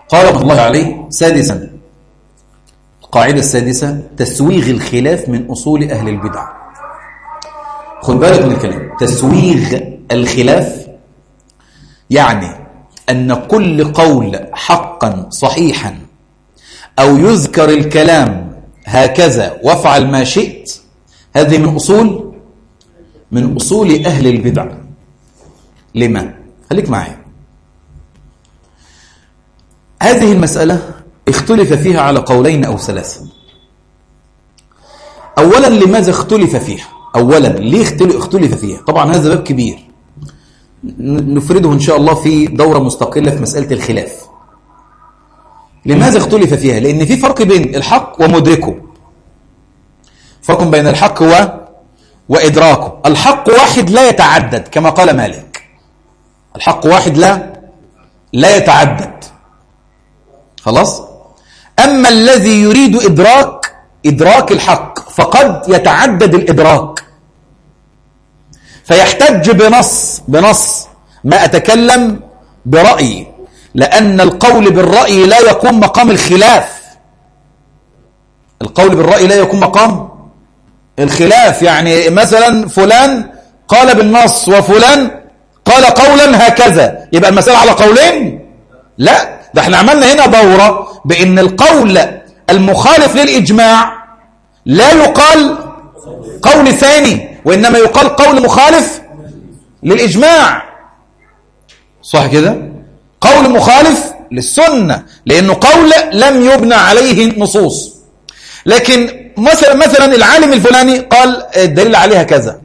قال رحمه الله عليه سادسا القاعدة السادسة تسويغ الخلاف من أصول أهل البدع خد بالك من الكلام تسويغ الخلاف يعني أن كل قول حقا صحيحا أو يذكر الكلام هكذا وافعل ما شئت هذه من أصول من أصول أهل البدع لما؟ خليك معي هذه المسألة اختلف فيها على قولين أو ثلاثة أولا لماذا اختلف فيها أولا ليه اختلف فيها طبعا هذا باب كبير نفرده إن شاء الله في دورة مستقلة في مسألة الخلاف لماذا اختلف فيها لأن في فرق بين الحق ومدركه فرق بين الحق و وإدراكه الحق واحد لا يتعدد كما قال مالك الحق واحد لا لا يتعدد خلاص أما الذي يريد إدراك إدراك الحق فقد يتعدد الإدراك فيحتج بنص بنص ما أتكلم برأيي لأن القول بالرأي لا يقوم مقام الخلاف القول بالرأي لا يقوم مقام الخلاف يعني مثلا فلان قال بالنص وفلان قال قولا هكذا يبقى المسألة على قولين لا ده احنا عملنا هنا دورة بأن القول المخالف للإجماع لا يقال قول ثاني وإنما يقال قول مخالف للإجماع صح كده قول مخالف للسنة لأنه قول لم يبنى عليه نصوص لكن مثلا مثلا العالم الفلاني قال الدليل عليها كذا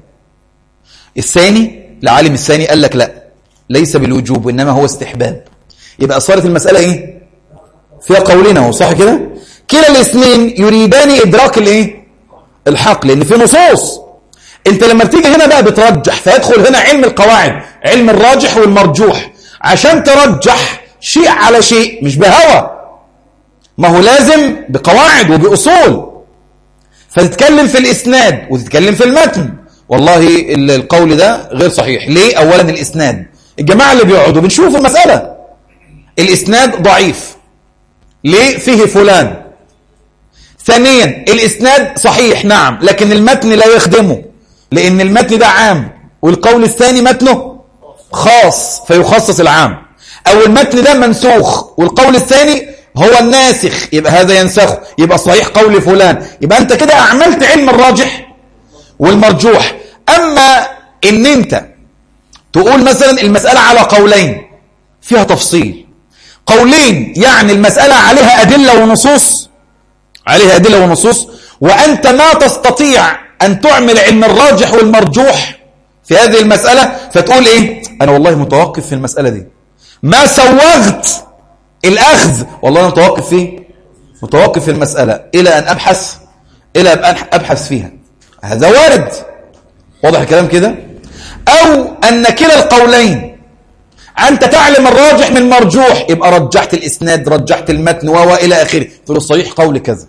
الثاني العالم الثاني قال لك لا ليس بالوجوب وإنما هو استحباب يبقى صارت المسألة إيه فيها قولنا صح كده كلا الاثنين يريدان إدراك الإيه الحق لأن في نصوص انت لما بتيجي هنا بقى بترجح فيدخل هنا علم القواعد علم الراجح والمرجوح عشان ترجح شيء على شيء مش بهوى ما هو لازم بقواعد وبأصول فتتكلم في الإسناد وتتكلم في المتن والله القول ده غير صحيح ليه أولا الإسناد الجماعة اللي بيقعدوا بنشوف المسألة الإسناد ضعيف ليه فيه فلان ثانيا الإسناد صحيح نعم لكن المتن لا يخدمه لأن المتن ده عام والقول الثاني متنه خاص فيخصص العام أو المتن ده منسوخ والقول الثاني هو الناسخ يبقى هذا ينسخه يبقى صحيح قول فلان يبقى أنت كده أعملت علم الراجح والمرجوح أما إن أنت تقول مثلا المسألة على قولين فيها تفصيل قولين يعني المسألة عليها أدلة ونصوص عليها أدلة ونصوص وأنت ما تستطيع أن تعمل علم الراجح والمرجوح في هذه المسألة فتقول إيه أنا والله متوقف في المسألة دي ما سوغت الأخذ والله أنا متوقف فيه متوقف في المسألة إلى أن أبحث إلى أن أبحث فيها هذا وارد واضح الكلام كده أو أن كلا القولين أنت تعلم الراجح من مرجوح يبقى رجحت الإسناد رجحت المتن وإلى آخره في الصحيح قول كذا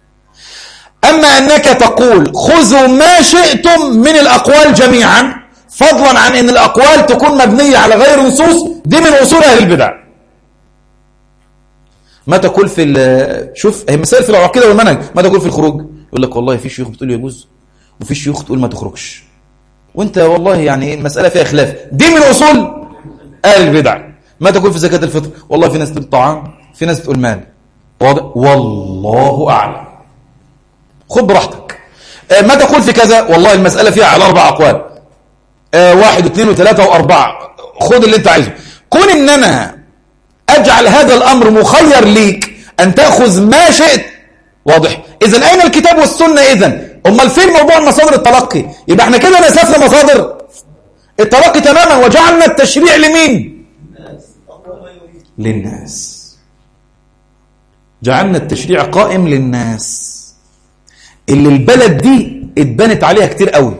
أما أنك تقول خذوا ما شئتم من الأقوال جميعا فضلا عن أن الأقوال تكون مبنية على غير نصوص دي من أصول أهل البدع ما تقول في شوف هي مسائل في العقيدة والمنهج ما تقول في الخروج يقول لك والله في شيوخ بتقول يجوز وفي شيوخ تقول ما تخرجش وانت والله يعني المسألة فيها خلاف دي من أصول أهل البدع ما تقول في زكاة الفطر والله في ناس تقول طعام في ناس تقول مال واضح والله أعلم خد براحتك آه ما تقول في كذا والله المسألة فيها على أربع أقوال آه واحد واثنين وثلاثة وأربعة خد اللي أنت عايزه كون إن أنا أجعل هذا الأمر مخير ليك أن تأخذ ما شئت واضح إذا أين الكتاب والسنة إذا أمال فين موضوع مصادر التلقي يبقى احنا كده نسفنا مصادر التلقي تماما وجعلنا التشريع لمين للناس جعلنا التشريع قائم للناس اللي البلد دي اتبنت عليها كتير قوي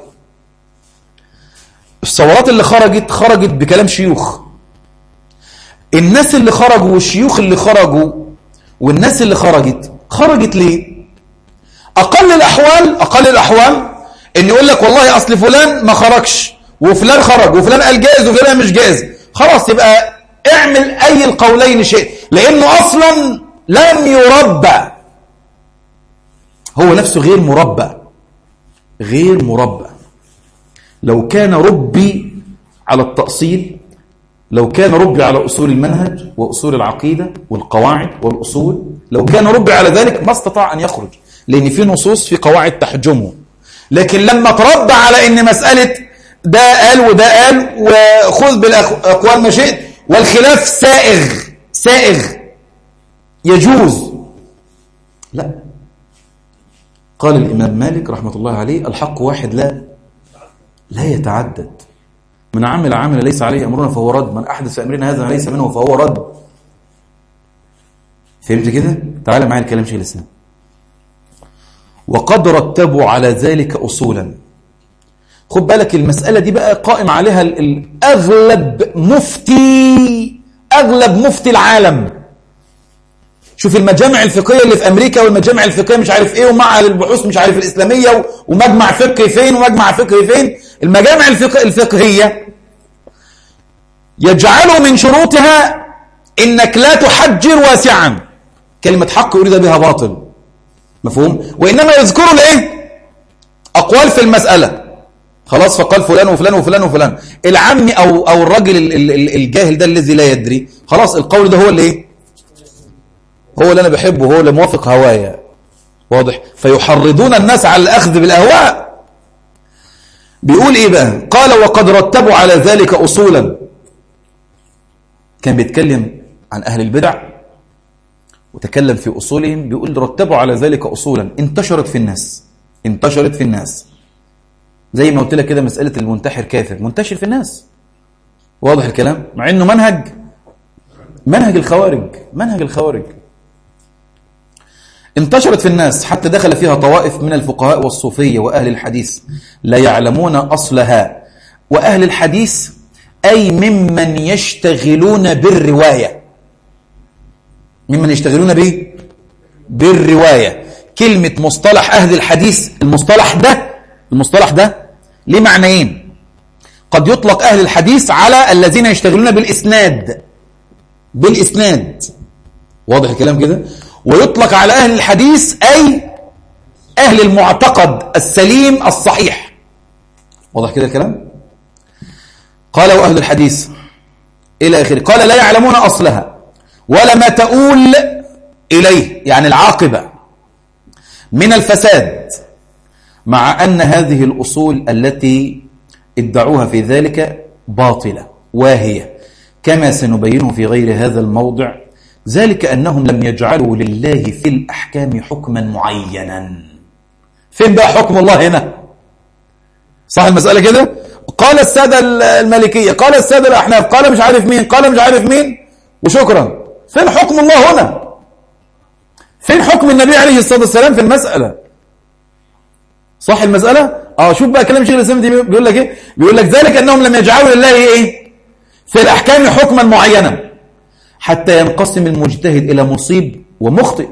الثورات اللي خرجت خرجت بكلام شيوخ الناس اللي خرجوا والشيوخ اللي خرجوا والناس اللي خرجت خرجت ليه اقل الاحوال اقل الاحوال ان يقول لك والله اصل فلان ما خرجش وفلان خرج وفلان قال جائز وفلان مش جائز خلاص يبقى اعمل اي القولين شيء لأنه أصلا لم يربى هو نفسه غير مربى غير مربى لو كان ربي على التأصيل لو كان ربي على أصول المنهج وأصول العقيدة والقواعد والأصول لو كان ربي على ذلك ما استطاع أن يخرج لأن في نصوص في قواعد تحجمه لكن لما تربى على أن مسألة ده قال وده قال وخذ بالأقوال ما شئت والخلاف سائغ سائغ يجوز لا قال الإمام مالك رحمة الله عليه الحق واحد لا لا يتعدد من عمل عمل ليس عليه أمرنا فهو رد من أحدث في أمرنا هذا ليس منه فهو رد فهمت كده؟ تعال معايا الكلام شيء الإسلام وقد رتبوا على ذلك أصولا خد بالك المسألة دي بقى قائم عليها الأغلب مفتي أغلب مفتي العالم شوف المجامع الفقهية اللي في أمريكا والمجامع الفقهية مش عارف إيه ومع البحوث مش عارف الإسلامية ومجمع فقهي فين ومجمع فقهي فين المجامع الفقهية يجعلوا من شروطها إنك لا تحجر واسعا كلمة حق يريد بها باطل مفهوم وإنما يذكروا الإيه أقوال في المسألة خلاص فقال فلان وفلان وفلان وفلان العم أو, أو الرجل الجاهل ده الذي لا يدري خلاص القول ده هو اللي إيه هو اللي أنا بحبه هو اللي موافق هوايا واضح فيحرضون الناس على الأخذ بالأهواء بيقول إيه بقى قال وقد رتبوا على ذلك أصولا كان بيتكلم عن أهل البدع وتكلم في أصولهم بيقول رتبوا على ذلك أصولا انتشرت في الناس انتشرت في الناس زي ما قلت لك كده مسألة المنتحر كافر منتشر في الناس واضح الكلام مع انه منهج منهج الخوارج منهج الخوارج انتشرت في الناس حتى دخل فيها طوائف من الفقهاء والصوفية وأهل الحديث لا يعلمون أصلها وأهل الحديث أي ممن يشتغلون بالرواية ممن يشتغلون به بالرواية كلمة مصطلح أهل الحديث المصطلح ده المصطلح ده ليه معنيين قد يطلق أهل الحديث على الذين يشتغلون بالإسناد بالإسناد واضح الكلام كده ويطلق على أهل الحديث أي أهل المعتقد السليم الصحيح واضح كده الكلام قال وأهل الحديث إلى آخره قال لا يعلمون أصلها ولا ما تؤول إليه يعني العاقبة من الفساد مع أن هذه الأصول التي ادعوها في ذلك باطلة واهية كما سنبينه في غير هذا الموضع ذلك أنهم لم يجعلوا لله في الأحكام حكما معينا فين بقى حكم الله هنا صح المسألة كده قال السادة المالكية قال السادة الأحناف قال مش عارف مين قال مش عارف مين وشكرا فين حكم الله هنا فين حكم النبي عليه الصلاة والسلام في المسألة صح المسألة اه شوف بقى كلام شيخ الإسلام دي بيقول لك ايه بيقول لك ذلك أنهم لم يجعلوا لله ايه في الأحكام حكما معينا حتى ينقسم المجتهد إلى مصيب ومخطئ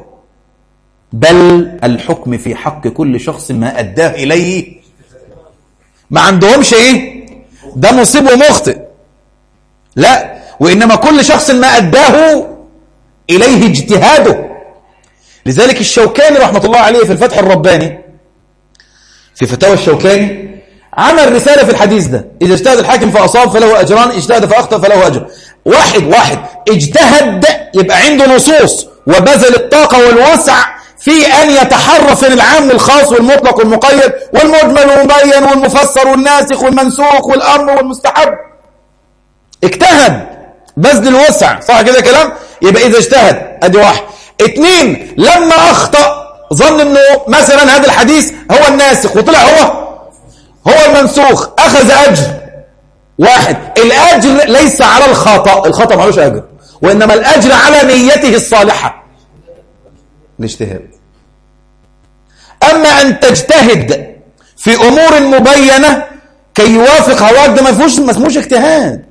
بل الحكم في حق كل شخص ما أداه إليه ما عندهمش إيه ده مصيب ومخطئ لا وإنما كل شخص ما أداه إليه اجتهاده لذلك الشوكاني رحمة الله عليه في الفتح الرباني في فتاوى الشوكاني عمل رسالة في الحديث ده إذا اجتهد الحاكم فأصاب فله أجران اجتهد فأخطأ فله أجر واحد واحد اجتهد يبقى عنده نصوص وبذل الطاقة والوسع في أن يتحرف من العام الخاص والمطلق والمقيد والمجمل والمبين والمفسر والناسخ والمنسوخ والأمر والمستحب اجتهد بذل الوسع صح كده كلام يبقى إذا اجتهد أدي واحد اتنين لما أخطأ ظن أنه مثلا هذا الحديث هو الناسخ وطلع هو هو المنسوخ أخذ أجر واحد الأجر ليس على الخطأ الخطأ معلوش أجر وإنما الأجر على نيته الصالحة الاجتهاد أما أن تجتهد في أمور مبينة كي يوافق هواك ده ما فيهوش ما اسموش اجتهاد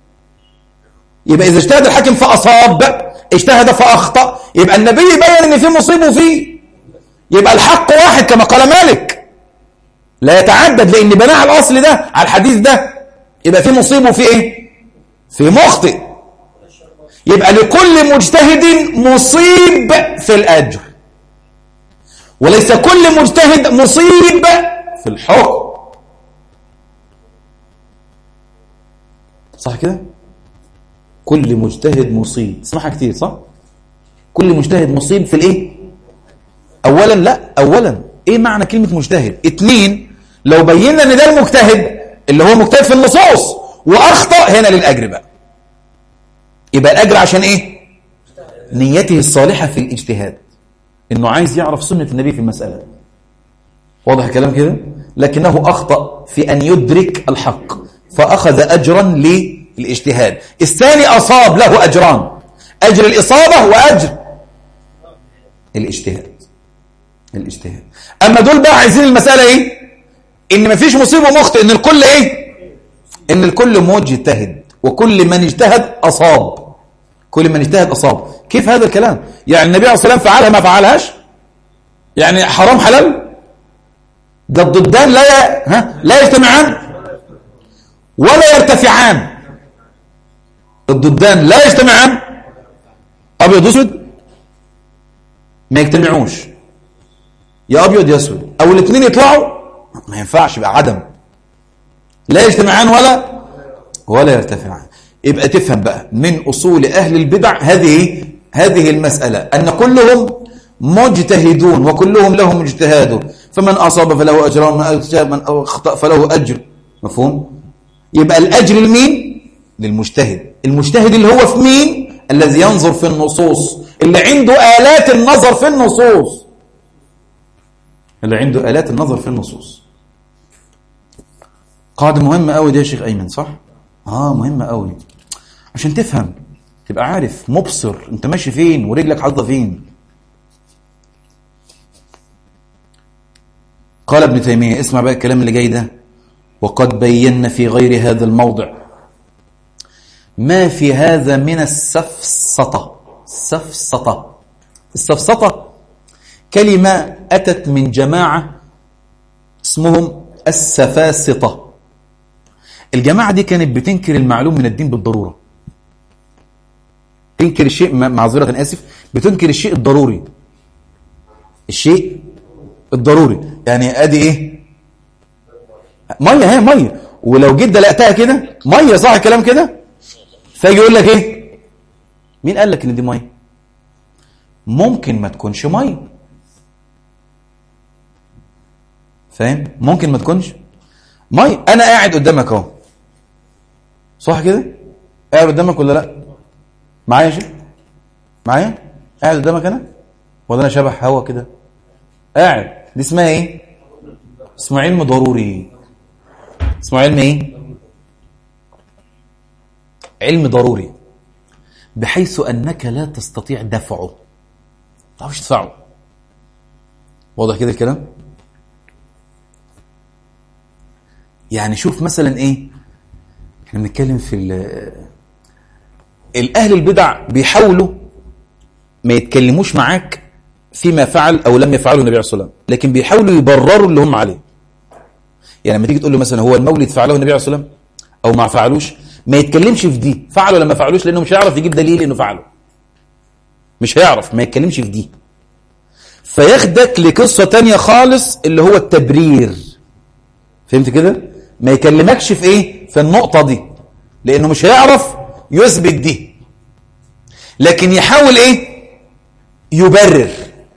يبقى إذا اجتهد الحاكم فأصاب اجتهد فأخطأ يبقى النبي يبين إن في مصيبه فيه يبقى الحق واحد كما قال مالك لا يتعدد لأن بناء على الأصل ده على الحديث ده يبقى في مصيبه في إيه في مخطئ يبقى لكل مجتهد مصيب في الأجر وليس كل مجتهد مصيب في الحكم صح كده كل مجتهد مصيب اسمعها كتير صح كل مجتهد مصيب في الايه اولا لا اولا ايه معنى كلمة مجتهد اتنين لو بينا ان ده المجتهد اللي هو مجتهد في النصوص واخطأ هنا للاجر بقى يبقى الاجر عشان ايه نيته الصالحة في الاجتهاد انه عايز يعرف سنة النبي في المسألة واضح الكلام كده لكنه اخطأ في ان يدرك الحق فاخذ اجرا للاجتهاد الثاني اصاب له اجران اجر الاصابة واجر الاجتهاد الاجتهاد اما دول بقى عايزين المسألة ايه ان مفيش مصيبة مخطئ ان الكل ايه ان الكل مجتهد وكل من اجتهد اصاب كل من اجتهد اصاب كيف هذا الكلام يعني النبي عليه الصلاة والسلام فعلها ما فعلهاش يعني حرام حلال ده الضدان لا ي... ها لا يجتمعان ولا يرتفعان الضدان لا يجتمعان ابيض واسود ما يجتمعوش يا ابيض يا اسود او الاثنين يطلعوا ما ينفعش يبقى عدم لا يجتمعان ولا ولا يرتفعان يبقى تفهم بقى من اصول اهل البدع هذه هذه المساله ان كلهم مجتهدون وكلهم لهم اجتهاد فمن اصاب فله اجر ومن اخطا فله اجر مفهوم يبقى الاجر لمين للمجتهد المجتهد اللي هو في مين الذي ينظر في النصوص اللي عنده آلات النظر في النصوص اللي عنده آلات النظر في النصوص قاعدة مهمة قوي دي يا شيخ أيمن صح؟ آه مهمة قوي عشان تفهم تبقى عارف مبصر انت ماشي فين ورجلك حاطه فين قال ابن تيمية اسمع بقى الكلام اللي جاي ده وقد بينا في غير هذا الموضع ما في هذا من السفسطة السفسطة السفسطة كلمة أتت من جماعة اسمهم السفاسطة الجماعة دي كانت بتنكر المعلوم من الدين بالضرورة تنكر الشيء معذرة أنا آسف بتنكر الشيء الضروري الشيء الضروري يعني ادي ايه ميه هي ميه ولو جيت دلقتها كده ميه صح الكلام كده فيجي يقول لك ايه مين قال لك ان دي ميه ممكن ما تكونش ميه فاهم ممكن ما تكونش ميه انا قاعد قدامك اهو صح كده قاعد قدامك ولا لا معايا شيء معايا قاعد قدامك انا ولا انا شبح هوا كده قاعد دي اسمها ايه اسمه علم ضروري اسمه علم ايه علم ضروري بحيث انك لا تستطيع دفعه ما تعرفش تدفعه واضح كده الكلام يعني شوف مثلا ايه احنا بنتكلم في الاهل البدع بيحاولوا ما يتكلموش معاك فيما فعل او لم يفعله النبي عليه الصلاه والسلام لكن بيحاولوا يبرروا اللي هم عليه يعني لما تيجي تقول له مثلا هو المولد فعله النبي عليه الصلاه والسلام او ما فعلوش ما يتكلمش في دي فعله لما فعلوش لانه مش هيعرف يجيب دليل انه فعله مش هيعرف ما يتكلمش في دي فياخدك لقصه تانية خالص اللي هو التبرير فهمت كده ما يكلمكش في ايه في النقطه دي لانه مش هيعرف يثبت دي لكن يحاول ايه يبرر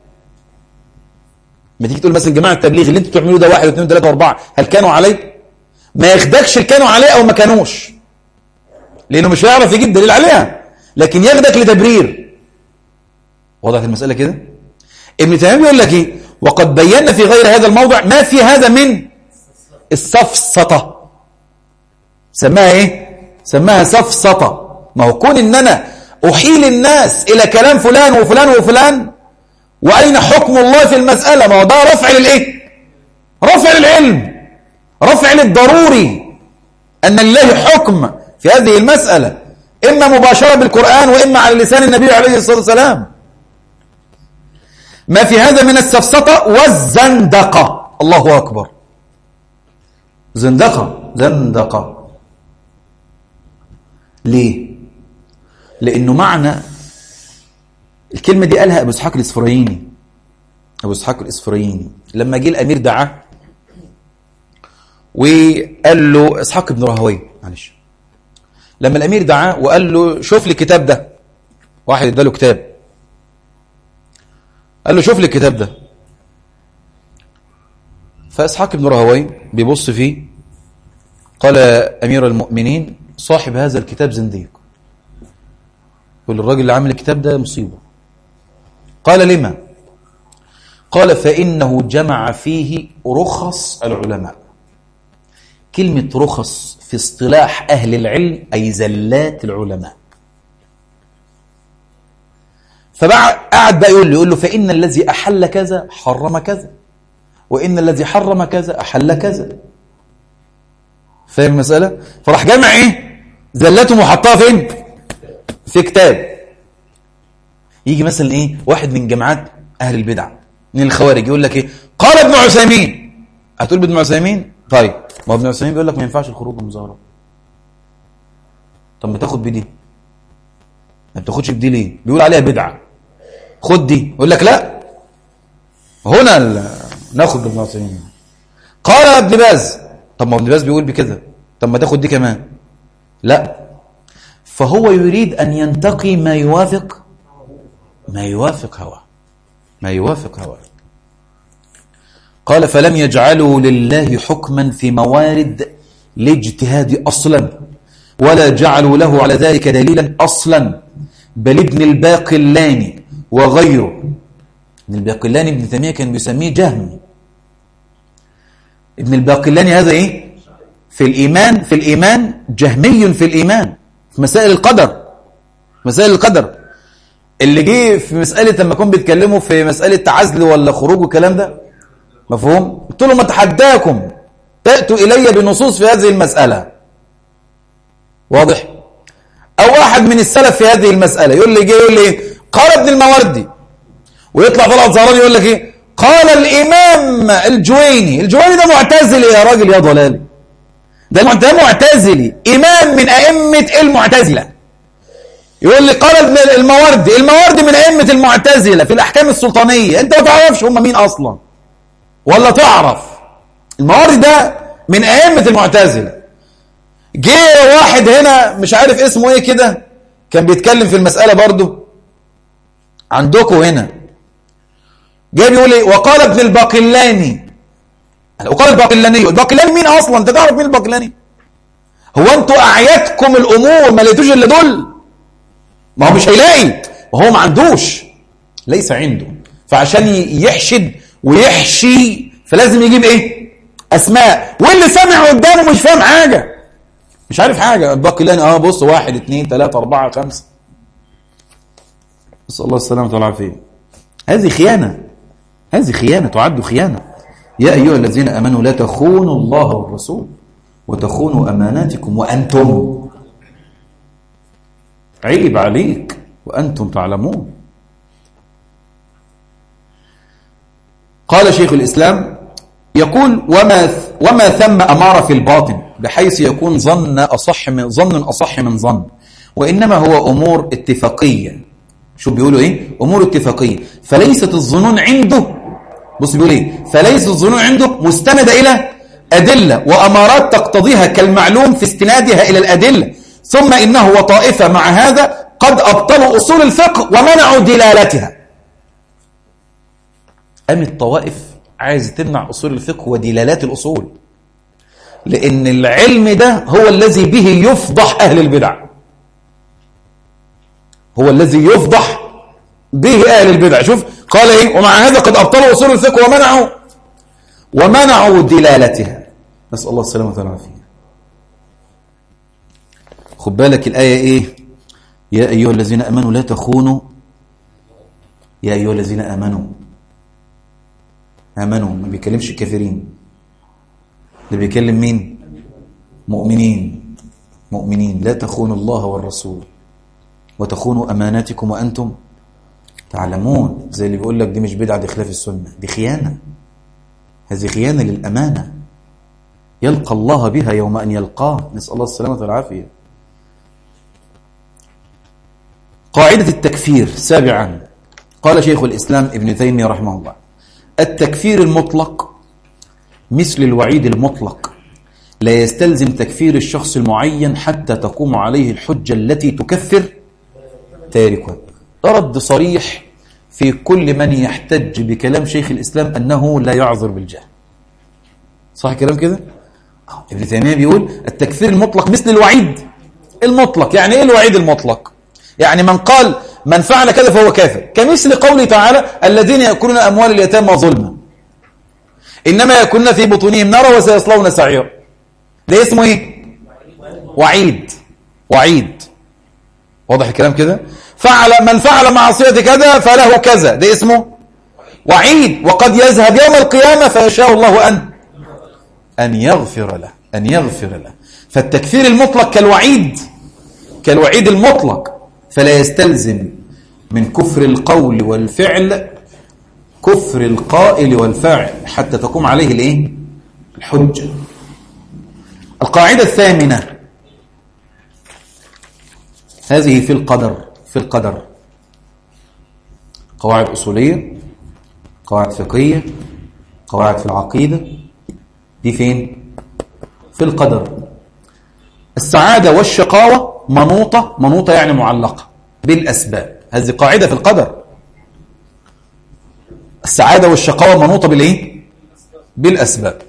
ما تيجي تقول مثلا جماعه التبليغ اللي انتوا بتعملوه ده واحد واثنين وثلاثه واربعه هل كانوا عليه؟ ما ياخدكش اللي كانوا عليه او ما كانوش لانه مش هيعرف يجيب دليل عليها لكن ياخدك لتبرير وضحت المساله كده؟ ابن تيميه بيقول لك ايه؟ وقد بينا في غير هذا الموضع ما في هذا من السفسطه سماها ايه؟ سماها سفسطه ما هو كون ان انا احيل الناس الى كلام فلان وفلان وفلان وأين حكم الله في المسألة ما هو ده رفع للإيه رفع للعلم رفع للضروري أن لله حكم في هذه المسألة إما مباشرة بالقرآن وإما على لسان النبي عليه الصلاة والسلام ما في هذا من السفسطة والزندقة الله أكبر زندقة زندقة ليه لأنه معنى الكلمة دي قالها أبو إسحاق الإسفرايني أبو إسحاق الإسفرايني لما جه الأمير دعاه وقال له إسحاق بن راهويه معلش لما الأمير دعاه وقال له شوف لي الكتاب ده واحد اداله كتاب قال له شوف لي الكتاب ده فإسحاق بن راهويه بيبص فيه قال أمير المؤمنين صاحب هذا الكتاب زنديق يقول الراجل اللي عامل الكتاب ده مصيبة قال لما قال فإنه جمع فيه رخص العلماء كلمة رخص في اصطلاح أهل العلم أي زلات العلماء فقعد بقى يقول له يقول له فإن الذي أحل كذا حرم كذا وإن الذي حرم كذا أحل كذا فاهم المسألة فراح جمع إيه زلته وحطها فين في كتاب يجي مثلا إيه واحد من جماعات أهل البدع من الخوارج يقول لك إيه قال ابن عثيمين هتقول ابن عثيمين طيب ما ابن عثيمين بيقول لك ما ينفعش الخروج والمظاهرات طب ما تاخد بدي ما بتاخدش بدي ليه بيقول عليها بدعه خد دي يقول لك لا هنا ناخد ابن عثيمين قال ابن باز طب ما ابن باز بيقول بكده طب ما تاخد دي كمان لا فهو يريد أن ينتقي ما يوافق ما يوافق هواه ما يوافق هواه قال فلم يجعلوا لله حكما في موارد الاجتهاد أصلا ولا جعلوا له على ذلك دليلا أصلا بل ابن الباقلاني وغيره ابن الباقلاني ابن تيمية كان بيسميه جهم ابن الباقلاني هذا ايه في الإيمان في الإيمان جهمي في الإيمان في مسائل القدر مسائل القدر اللي جه في مسألة لما كنت بيتكلموا في مسألة تعزل ولا خروج والكلام ده مفهوم قلت لهم اتحداكم تأتوا إلي بنصوص في هذه المسألة واضح أو واحد من السلف في هذه المسألة يقول لي جه يقول لي قال ابن المواردي ويطلع طلعت زهراني يقول لك ايه قال الإمام الجويني الجويني ده معتزلي يا راجل يا ضلالي ده معتزلي إمام من أئمة المعتزلة يقول لي قال ابن المواردي المواردي من أئمة المعتزلة في الأحكام السلطانية أنت ما تعرفش هم مين أصلا ولا تعرف المواردي ده من أئمة المعتزلة جه واحد هنا مش عارف اسمه ايه كده كان بيتكلم في المسألة برضو عندكم هنا جاي بيقول ايه وقال ابن الباقلاني وقال الباقلاني الباقلاني مين اصلا انت تعرف مين الباقلاني هو انتوا اعيادكم الامور ما لقيتوش الا دول ما هو مش هيلاقي وهو ما عندوش ليس عنده فعشان يحشد ويحشي فلازم يجيب ايه اسماء واللي سامع قدامه مش فاهم حاجه مش عارف حاجه الباقلاني اه بص واحد اثنين ثلاثة أربعة خمسة نسأل الله السلامة والعافية هذه خيانة هذه خيانة تعد خيانة يا أيها الذين أمنوا لا تخونوا الله والرسول وتخونوا أماناتكم وأنتم عيب عليك وأنتم تعلمون قال شيخ الإسلام يقول وما وما ثم أمارة في الباطن بحيث يكون ظن أصح من ظن أصح من ظن وإنما هو أمور اتفاقية شو بيقولوا إيه أمور اتفاقية فليست الظنون عنده بص بيقول إيه فليست الظنون عنده مستندة إلى أدلة وأمارات تقتضيها كالمعلوم في استنادها إلى الأدلة ثم إنه وطائفة مع هذا قد أبطلوا أصول الفقه ومنعوا دلالتها أم الطوائف عايز تمنع أصول الفقه ودلالات الأصول لأن العلم ده هو الذي به يفضح أهل البدع هو الذي يفضح به أهل البدع شوف قال إيه ومع هذا قد أبطلوا أصول الفقه ومنعوا ومنعوا دلالتها نسأل الله السلامة والعافية خد بالك الآية إيه يا أيها الذين أمنوا لا تخونوا يا أيها الذين آمنوا آمنوا ما بيكلمش الكافرين ده بيكلم مين مؤمنين مؤمنين لا تخونوا الله والرسول وتخونوا أماناتكم وأنتم تعلمون زي اللي بيقول لك دي مش بدعة دي خلاف السنة دي خيانة هذه خيانة للأمانة يلقى الله بها يوم أن يلقاه نسأل الله السلامة والعافية قاعدة التكفير سابعا قال شيخ الإسلام ابن تيمية رحمه الله التكفير المطلق مثل الوعيد المطلق لا يستلزم تكفير الشخص المعين حتى تقوم عليه الحجة التي تكفر تاركه رد صريح في كل من يحتج بكلام شيخ الإسلام أنه لا يعذر بالجهل صح كلام كده؟ ابن تيمية بيقول التكفير المطلق مثل الوعيد المطلق يعني ايه الوعيد المطلق يعني من قال من فعل كذا فهو كافر كمثل قوله تعالى الذين يأكلون أموال اليتامى ظلما إنما يكون في بطونهم نار وسيصلون سعيرا ده اسمه ايه وعيد وعيد واضح الكلام كده فعل من فعل معصية كذا فله كذا ده اسمه وعيد وقد يذهب يوم القيامة فيشاء الله أن أن يغفر له أن يغفر له فالتكفير المطلق كالوعيد كالوعيد المطلق فلا يستلزم من كفر القول والفعل كفر القائل والفاعل حتى تقوم عليه الايه الحجة القاعدة الثامنة هذه في القدر في القدر قواعد أصولية قواعد فقهية قواعد في العقيدة دي فين في القدر السعادة والشقاوة منوطة منوطة يعني معلقة بالأسباب هذه قاعدة في القدر السعادة والشقاوة منوطة بالإيه؟ بالأسباب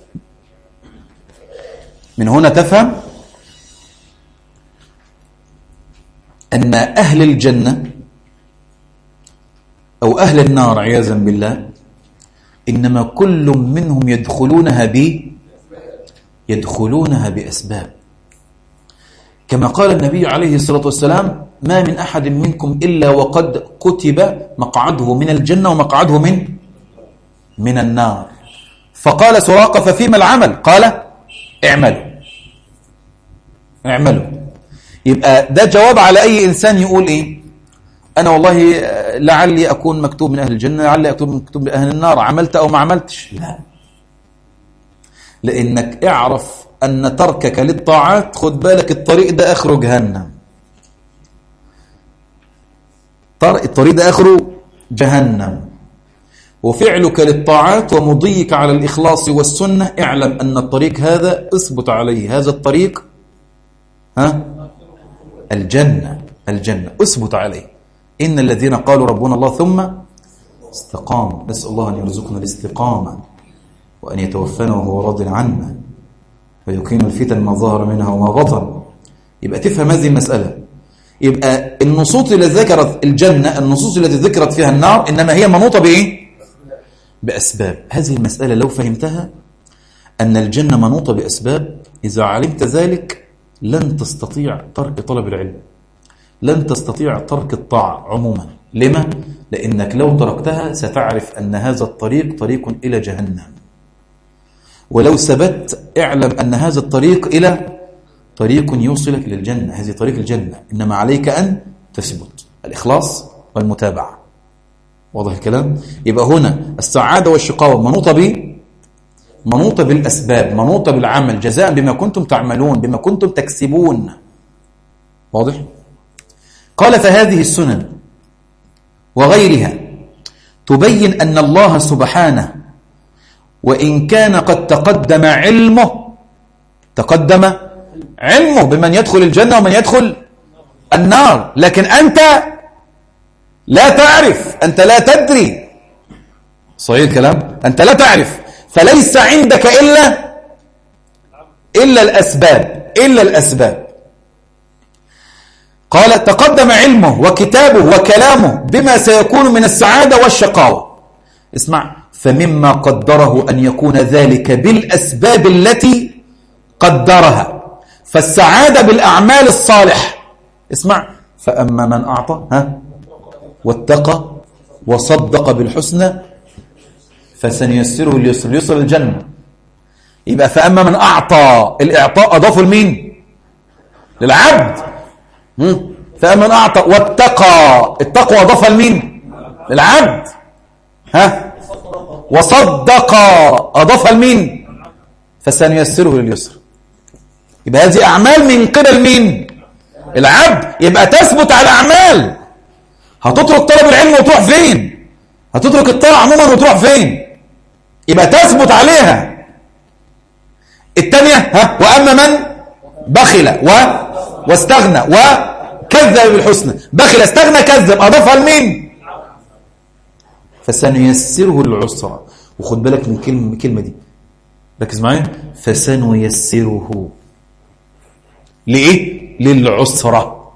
من هنا تفهم أن أهل الجنة أو أهل النار عياذا بالله إنما كل منهم يدخلونها ب يدخلونها بأسباب كما قال النبي عليه الصلاة والسلام ما من أحد منكم إلا وقد كتب مقعده من الجنة ومقعده من من النار فقال سراقة ففيما العمل قال اعملوا اعملوا يبقى ده جواب على أي إنسان يقول إيه أنا والله لعلي أكون مكتوب من أهل الجنة لعلي أكون مكتوب من أهل النار عملت أو ما عملتش لا لأنك اعرف أن تركك للطاعات خد بالك الطريق ده آخره جهنم الطريق ده آخره جهنم وفعلك للطاعات ومضيك على الإخلاص والسنة اعلم أن الطريق هذا اثبت عليه هذا الطريق ها الجنة الجنة اثبت عليه إن الذين قالوا ربنا الله ثم استقاموا نسأل الله أن يرزقنا الاستقامة وأن يتوفنا وهو راض عنا ويقيم الفتن ما ظهر منها وما بطن يبقى تفهم هذه المسألة يبقى النصوص التي ذكرت الجنة النصوص التي ذكرت فيها النار إنما هي منوطة بإيه؟ بأسباب هذه المسألة لو فهمتها أن الجنة منوطة بأسباب إذا علمت ذلك لن تستطيع ترك طلب العلم لن تستطيع ترك الطاعة عموما لما؟ لأنك لو تركتها ستعرف أن هذا الطريق طريق إلى جهنم ولو ثبت اعلم أن هذا الطريق إلى طريق يوصلك للجنة هذه طريق الجنة إنما عليك أن تثبت الإخلاص والمتابعة واضح الكلام يبقى هنا السعادة والشقاوة منوطة ب منوطة بالأسباب منوطة بالعمل جزاء بما كنتم تعملون بما كنتم تكسبون واضح قال فهذه السنن وغيرها تبين أن الله سبحانه وإن كان قد تقدم علمه تقدم علمه بمن يدخل الجنة ومن يدخل النار لكن أنت لا تعرف أنت لا تدري صحيح الكلام أنت لا تعرف فليس عندك إلا إلا الأسباب إلا الأسباب قال تقدم علمه وكتابه وكلامه بما سيكون من السعادة والشقاوة اسمع فمما قدره أن يكون ذلك بالأسباب التي قدرها فالسعادة بالأعمال الصالح اسمع فأما من أعطى ها واتقى وصدق بالحسنى فسنيسره اليسر اليسر الجنة يبقى فأما من أعطى الإعطاء أضافه لمين للعبد فأما من أعطى واتقى التقوى أضافها لمين للعبد ها وصدق أضافها لمين فسنيسره لليسر يبقى هذه أعمال من قبل مين العبد يبقى تثبت على أعمال هتترك طلب العلم وتروح فين هتترك الطاعة عموما وتروح فين يبقى تثبت عليها الثانية ها وأما من بخل و واستغنى وكذب بالحسنى بخل استغنى كذب أضافها لمين فسنيسره للعسرى وخد بالك من كلمة الكلمة دي ركز معايا فسنيسره لإيه للعسرة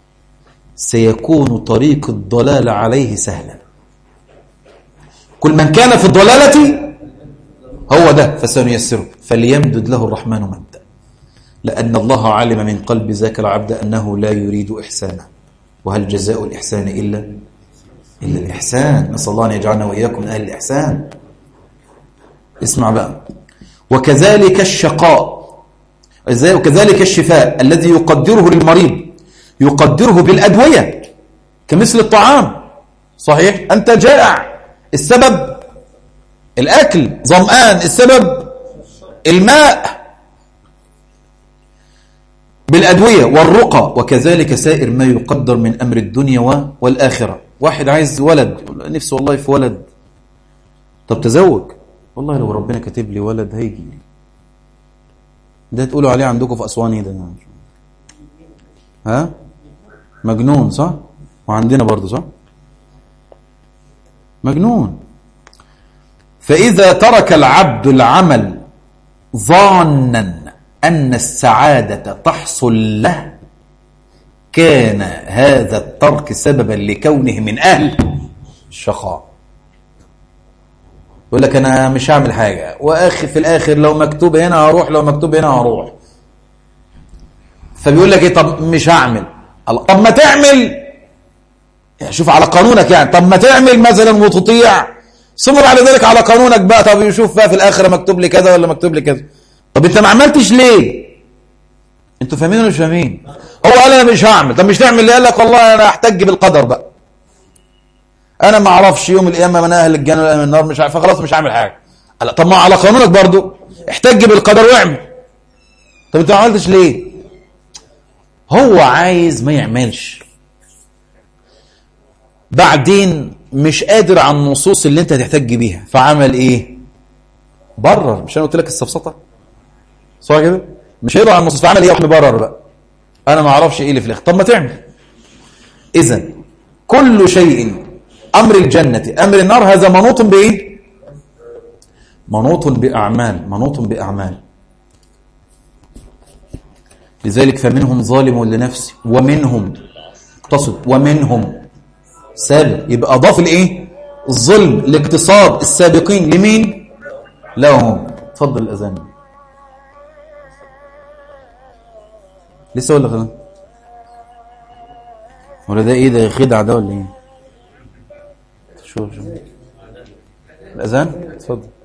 سيكون طريق الضلال عليه سهلا كل من كان في الضلالة هو ده فسنيسره فليمدد له الرحمن مدا لأن الله علم من قلب ذاك العبد أنه لا يريد إحسانه وهل جزاء الإحسان إلا إلا الإحسان نسأل الله أن يجعلنا وإياكم من أهل الإحسان اسمع بقى وكذلك الشقاء وكذلك الشفاء الذي يقدره للمريض يقدره بالأدوية كمثل الطعام صحيح أنت جائع السبب الأكل ظمآن السبب الماء بالأدوية والرقى وكذلك سائر ما يقدر من أمر الدنيا والآخرة واحد عايز ولد نفسه والله في ولد طب تزوج والله لو ربنا كاتب لي ولد هيجي ده تقولوا عليه عندكم في أسوان ايه ده ها مجنون صح وعندنا برضه صح مجنون فإذا ترك العبد العمل ظانا أن السعادة تحصل له كان هذا الترك سببا لكونه من أهل الشقاء يقول لك أنا مش هعمل حاجة وآخر في الآخر لو مكتوب هنا هروح لو مكتوب هنا هروح فبيقول لك إيه طب مش هعمل طب ما تعمل يعني شوف على قانونك يعني طب ما تعمل مثلا وتطيع ثم بعد ذلك على قانونك بقى طب يشوف بقى في الآخرة مكتوب لي كذا ولا مكتوب لي كذا طب انت ما عملتش ليه انتوا فاهمين ولا مش فاهمين هو قال انا مش هعمل طب مش تعمل ليه قال لك والله انا احتج بالقدر بقى انا ما اعرفش يوم القيامه من اهل الجنه ولا من النار مش عارف فخلاص مش هعمل حاجه طب ما على قانونك برضو احتج بالقدر واعمل طب انت ما عملتش ليه هو عايز ما يعملش بعدين مش قادر على النصوص اللي انت هتحتج بيها فعمل ايه برر مش انا قلت لك السفسطه صح كده مش هيقدر على النصوص فعمل ايه يروح مبرر بقى انا ما اعرفش ايه اللي في الاخر طب ما تعمل اذا كل شيء امر الجنه امر النار هذا منوط بايه منوط باعمال منوط باعمال لذلك فمنهم ظالم لنفسه ومنهم اقتصد ومنهم سابق يبقى اضاف الايه الظلم الاقتصاد السابقين لمين لهم اتفضل الاذان لسه ولا خلاص ولا ده ايه ده خدعه ده ولا ايه شوف شوف الاذان اتفضل